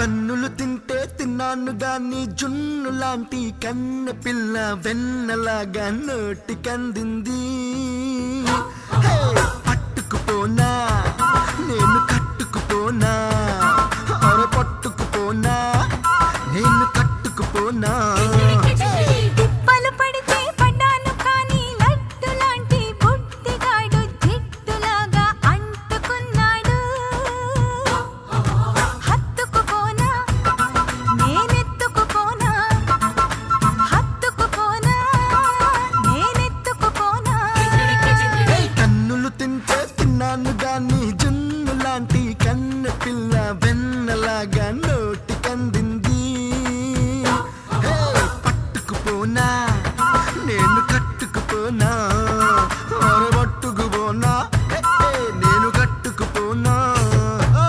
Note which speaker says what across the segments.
Speaker 1: తన్నులు తింటే తిన్నాను గాని జున్ను లాంటి కన్నె పిల్ల వెన్నలాగా నోటికందింది హే, పట్టుకుపోనా నేను కట్టుకుపోనా అర పట్టుకుపోనా నేను కట్టుకుపోనా
Speaker 2: తిప్పలు పడితే పడ్డాను కానీ లడ్డు లాంటి బుడ్డిగాడు జిడ్డులాగా అంటుకున్నాడు హత్తుకుపోనా నేనెత్తుకుపోనా హత్తుకుపోనా నేనెత్తుకుపోనా
Speaker 1: కన్నులు తింటే తిన్నాను గాని జున్ను లాంటి కన్నె పిల్ల వెన్నలాగా నోటికందింది హే, పట్టుకుపోనా నేను కట్టుకుపోనా అరే పట్టుకుపోనా హే, హే, నేను కట్టుకుపోనా ఓ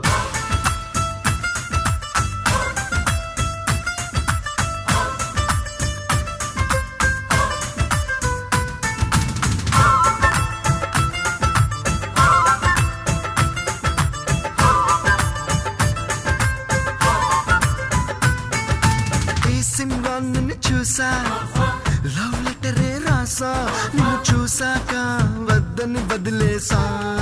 Speaker 1: ఈ సినిమా నిన్ను చూసా లవ్ లెటరే రాసా నిన్ను చూసాక వద్దని వదిలేసా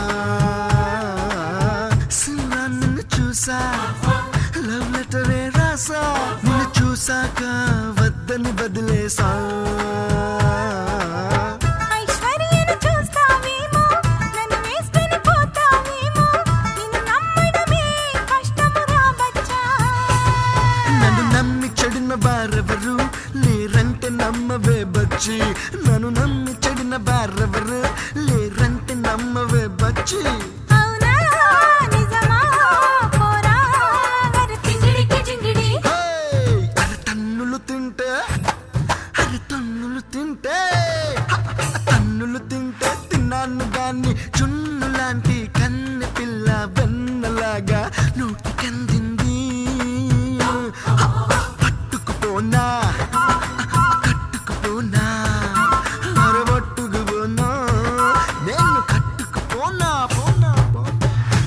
Speaker 1: సినిమా నిన్ను చూసా లవ్ లెటరే రాసా నిన్ను చూసాక వద్దని వదిలేసా
Speaker 2: ఐశ్వర్యను చూస్తావేమో నన్ను వేసుకొని పోతావేమో నిన్ను నమ్మడమే కష్టమురా బచ్చా
Speaker 1: నన్ను నమ్మి చెడిన వారెవరు లేరంటే నమ్మవే బచ్చి నన్ను నమ్మి చెడిన వారెవరు లేరంటే నమ్మవే బచ్చి
Speaker 2: అవునా నిజమా పోరా గరి చింగిడికి చింగిడి
Speaker 1: హే! అరే తన్నులు తింటే అరే తన్నులు తింటే హ! తన్నులు తింటే తిన్నాను గాని చున్ను లాంటి కన్నె పిల్ల వెన్నలాగా నోటికందింది హ! పట్టుకుపోనా కట్టుకుపోనా అరే పట్టుకుపోనా నేను కట్టుకుపోనా పోనా పోనా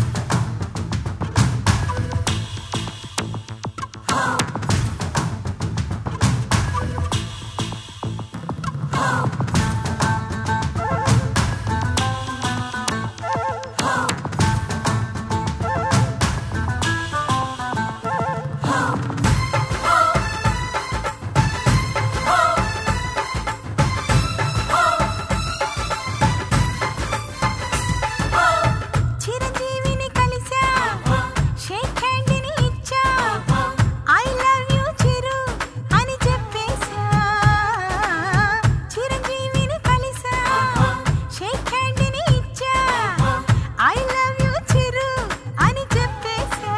Speaker 2: చిరంజీవిని కలిసా షేక్ హ్యాండ్ ని ఇచ్చా ఐ లవ్ యు చిరు అని చెప్పేసా చిరంజీవిని కలిసా షేక్ హ్యాండ్ ని ఇచ్చా ఐ లవ్ యు చిరు అని చెప్పేసా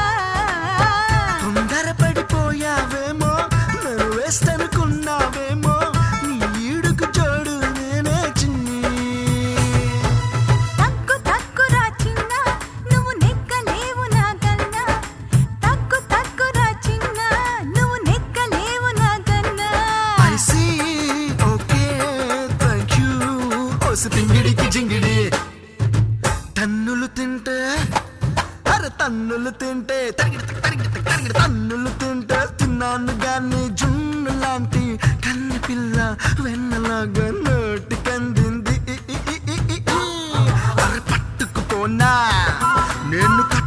Speaker 1: తొందరపడిపోయావేమో నన్ను వేస్తనుకున్నావేమో నీ ఈడుకు జోడు నేనే చిన్ని
Speaker 2: తక్కు తక్కురా చిన్న నువ్వు నెక్కలేవు నా కన్నా తక్కు తక్కురా చిన్న నువ్వు నెక్కలేవు నా కన్నా
Speaker 1: I see okay thank you ఓసి పింగిడికి జింగిడి తన్నులు తింటే అరే తన్నులు తింటే తరిగిడ తరిగిడ తరిగిడ తన్నులు తింటే తిన్నాను గాని జున్ను లాంటి కన్నె పిల్ల వెన్నలాగా నోటి కందింది అరే పట్టుకుపోనా నేను